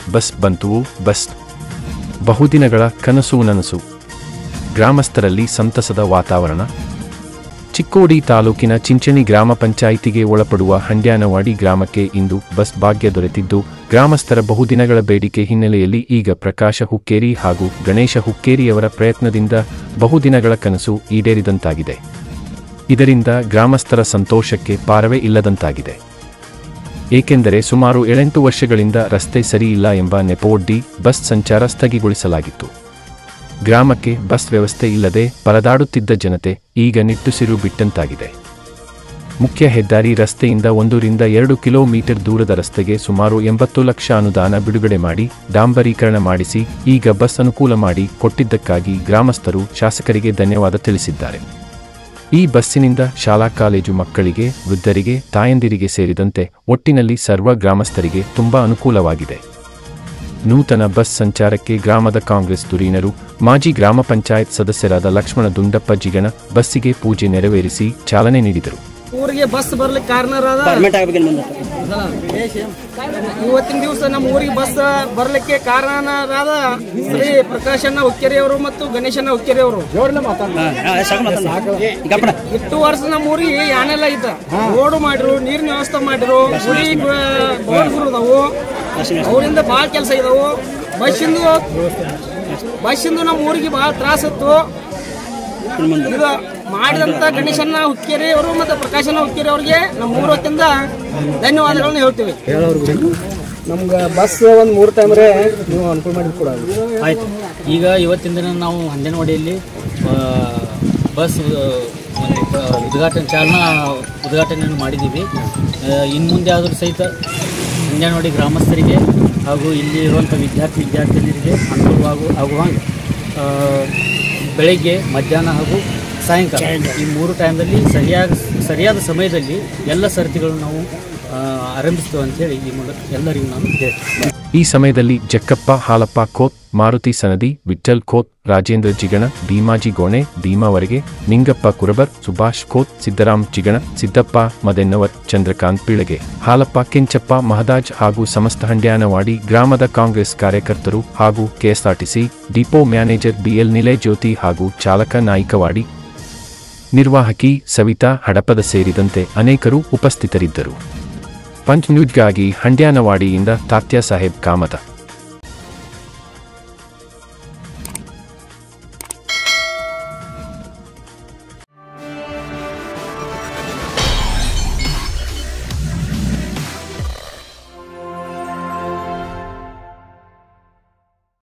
bus ಬಂತು bus ಬಹುದಿನಗಳ ಕನಸು ನನಸು ಗ್ರಾಮಸ್ಥರಲ್ಲಿ ಸಂತಸದ ವಾತಾವರಣ ಚಿಕ್ಕೋಡಿ ತಾಲೂಕಿನ ಚಿಂಚಣಿ ಗ್ರಾಮ ಪಂಚಾಯಿತಿಗೆ ಒಳಪಡುವ ಹಂಡ್ಯಾನವಾಡಿ ಗ್ರಾಮಕ್ಕೆ ಇಂದು ಬಸ್ ಭಾಗ್ಯ ದೊರೆತಿದ್ದು ಗ್ರಾಮಸ್ಥರ ಬಹುದಿನಗಳ ಬೇಡಿಕೆ ಹಿನ್ನೆಲೆಯಲ್ಲಿ ಈಗ ಪ್ರಕಾಶ ಹುಕ್ಕೇರಿ ಹಾಗೂ ಗಣೇಶ ಹುಕ್ಕೇರಿಯವರ ಪ್ರಯತ್ನದಿಂದ ಬಹುದಿನಗಳ ಕನಸು ಈಡೇರಿದಂತಾಗಿದೆ ಇದರಿಂದ ಗ್ರಾಮಸ್ಥರ ಸಂತೋಷಕ್ಕೆ ಪಾರವೇ ಇಲ್ಲದಂತಾಗಿದೆ ಏಕೆಂದರೆ ಸುಮಾರು ಏಳೆಂಟು ವರ್ಷಗಳಿಂದ ರಸ್ತೆ ಸರಿಯಿಲ್ಲ ಎಂಬ ನೆಪವೊಡ್ಡಿ ಬಸ್ ಸಂಚಾರ ಸ್ಥಗಿಗೊಳಿಸಲಾಗಿತ್ತು ಗ್ರಾಮಕ್ಕೆ ಬಸ್ ವ್ಯವಸ್ಥೆ ಇಲ್ಲದೆ ಪರದಾಡುತ್ತಿದ್ದ ಜನತೆ ಈಗ ನಿಟ್ಟುಸಿರು ಬಿಟ್ಟಂತಾಗಿದೆ ಮುಖ್ಯ ಹೆದ್ದಾರಿ ರಸ್ತೆಯಿಂದ ಒಂದರಿಂದ ಎರಡು ಕಿಲೋಮೀಟರ್ ದೂರದ ರಸ್ತೆಗೆ ಸುಮಾರು ಎಂಬತ್ತು ಲಕ್ಷ ಅನುದಾನ ಬಿಡುಗಡೆ ಮಾಡಿ ಡಾಂಬರೀಕರಣ ಮಾಡಿಸಿ ಈಗ ಬಸ್ ಅನುಕೂಲ ಮಾಡಿ ಕೊಟ್ಟಿದ್ದಕ್ಕಾಗಿ ಗ್ರಾಮಸ್ಥರು ಶಾಸಕರಿಗೆ ಧನ್ಯವಾದ ತಿಳಿಸಿದ್ದಾರೆ ಈ ಬಸ್ಸಿನಿಂದ ಶಾಲಾ ಕಾಲೇಜು ಮಕ್ಕಳಿಗೆ ವೃದ್ಧರಿಗೆ ತಾಯಂದಿರಿಗೆ ಸೇರಿದಂತೆ ಒಟ್ಟಿನಲ್ಲಿ ಸರ್ವ ಗ್ರಾಮಸ್ಥರಿಗೆ ತುಂಬಾ ಅನುಕೂಲವಾಗಿದೆ ನೂತನ ಬಸ್ ಸಂಚಾರಕ್ಕೆ ಗ್ರಾಮದ ಕಾಂಗ್ರೆಸ್ ಧುರೀಣರು ಮಾಜಿ ಗ್ರಾಮ ಪಂಚಾಯತ್ ಸದಸ್ಯರಾದ ಲಕ್ಷ್ಮಣ ದುಂಡಪ್ಪ ಜಿಗಣ ಬಸ್ಸಿಗೆ ಪೂಜೆ ನೆರವೇರಿಸಿ ಚಾಲನೆ ನೀಡಿದರು ಊರಿಗೆ ಬಸ್ ಬರ್ಲಿಕ್ಕೆ ಕಾರಣರಾದ ಪರ್ಮಿಟ್ ಆಗ್ಬೇಕೇನು ಮುಂದೆ ಇವತ್ತಿನ ದಿವಸ ನಮ್ಮ ಊರಿಗೆ ಬಸ್ ಬರ್ಲಿಕ್ಕೆ ಕಾರಣರಾದ ಶ್ರೀ ಪ್ರಕಾಶಣ್ಣ ಹುಕ್ಕೇರಿ ಅವರು ಮತ್ತು ಗಣೇಶಣ್ಣ ಹುಕ್ಕೇರಿ ಅವರು ಗಪ್ಪಣ ಇಷ್ಟು ವರ್ಷ ನಮ್ಮ ಊರಿಗೆ ಯಾನೆಲ್ಲ ಇದ್ದ ರೋಡ್ ಮಾಡಿರು ನೀರಿನ ವ್ಯವಸ್ಥೆ ಮಾಡಿರು ಗುಡಿ ಬೋರ್ಡ್ಗಳು ಅವರಿಂದ ಭಾಳ ಕೆಲಸ ಇದಾವು ಬಸ್ಸಿಂದು ಬಸ್ಸಿಂದು ನಮ್ಮ ಊರಿಗೆ ಭಾಳ ತ್ರಾಸ ಇತ್ತು ಇದು ಮಾಡಿದಂತ ಗಣೇಶಣ್ಣ ಹುಕ್ಕೇರಿ ಅವರು ಮತ್ತು ಪ್ರಕಾಶಣ್ಣ ಹುಕ್ಕೇರಿ ಅವರಿಗೆ ನಮ್ಮ ಊರ ವತಿಯಿಂದ ಧನ್ಯವಾದಗಳನ್ನ ಹೇಳ್ತೀವಿ ನಮ್ಗೆ ಬಸ್ ಒಂದು ಮೂರು ಟೈಮ್ ರೇ ನೀವು ಅನುಕೂಲ ಮಾಡಿ ಕೂಡ ಆಯ್ತು ಈಗ ಇವತ್ತಿನ ದಿನ ನಾವು ಹಂದನವಾಡಿಯಲ್ಲಿ ಆ, ಬಸ್ ಆ, ಒಂದು ಪ- ಉದ್ಘಾಟನೆ ಚಾಲನಾ ಉದ್ಘಾಟನೆಯನ್ನು ಮಾಡಿದ್ದೀವಿ ಇನ್ನು ಮುಂದೆ ಆದರೂ ಸಹಿತ ಹಂದನವಾಡಿ ಗ್ರಾಮಸ್ಥರಿಗೆ ಹಾಗೂ ಇಲ್ಲಿ ಇರುವಂಥ ವಿದ್ಯಾರ್ಥಿ ವಿದ್ಯಾರ್ಥಿನಿಯರಿಗೆ ಅನುಕೂಲವಾಗು ಆಗುವಂಗೆ ಆ, ಬೆಳಗ್ಗೆ ಮಧ್ಯಾಹ್ನ ಹಾಗೂ ಸಾಯಂಕಾಲ ಈ ಮೂರು ಟೈಮ್ದಲ್ಲಿ ಸರಿಯಾದ ಸರಿಯಾದ ಸಮಯದಲ್ಲಿ ಎಲ್ಲ ಸರತಿಗಳನ್ನು ನಾವು ಆ, ಆರಂಭಿಸ್ತೇವೆ ಅಂತೇಳಿ ಈ ಮೂಲಕ ಎಲ್ಲರಿಗೂ ನಾನು ಹೇಳ್ತೀನಿ ಈ ಸಮಯದಲ್ಲಿ ಜಕ್ಕಪ್ಪ ಹಾಲಪ್ಪ ಖೋತ್ ಮಾರುತಿ ಸನದಿ ವಿಠ್ಠಲ್ ಖೋತ್ ರಾಜೇಂದ್ರ ಜಿಗಣ ಭೀಮಾಜಿ ಗೋಣೆ ಭೀಮಾವರೆಗೆ ನಿಂಗಪ್ಪ ಕುರಬರ್ ಸುಭಾಷ್ ಖೋತ್ ಸಿದ್ದರಾಮ್ ಜಿಗಣ ಸಿದ್ದಪ್ಪ ಮದೆನ್ನವರ್ ಚಂದ್ರಕಾಂತ್ ಪಿಳಗೆ ಹಾಲಪ್ಪ ಕೆಂಚಪ್ಪ ಮಹದಾಜ್ ಹಾಗೂ ಸಮಸ್ತ ಹಂಡ್ಯಾನವಾಡಿ ಗ್ರಾಮದ ಕಾಂಗ್ರೆಸ್ ಕಾರ್ಯಕರ್ತರು ಹಾಗೂ ಕೆಎಸ್ಆರ್ಟಿಸಿ ಡಿಪೋ ಮ್ಯಾನೇಜರ್ ಬಿಎಲ್ ನಿಲಯ ಜ್ಯೋತಿ ಹಾಗೂ ಚಾಲಕ ನಾಯಿಕವಾಡಿ ನಿರ್ವಾಹಕಿ ಸವಿತಾ ಹಡಪದ ಸೇರಿದಂತೆ ಅನೇಕರು ಉಪಸ್ಥಿತರಿದ್ದರು ಪಂಚ್ ನ್ಯೂಸ್ಗಾಗಿ ಹಂಡ್ಯಾನವಾಡಿಯಿಂದ ತಾತ್ಯ ಸಾಹೇಬ್ ಕಾಮತ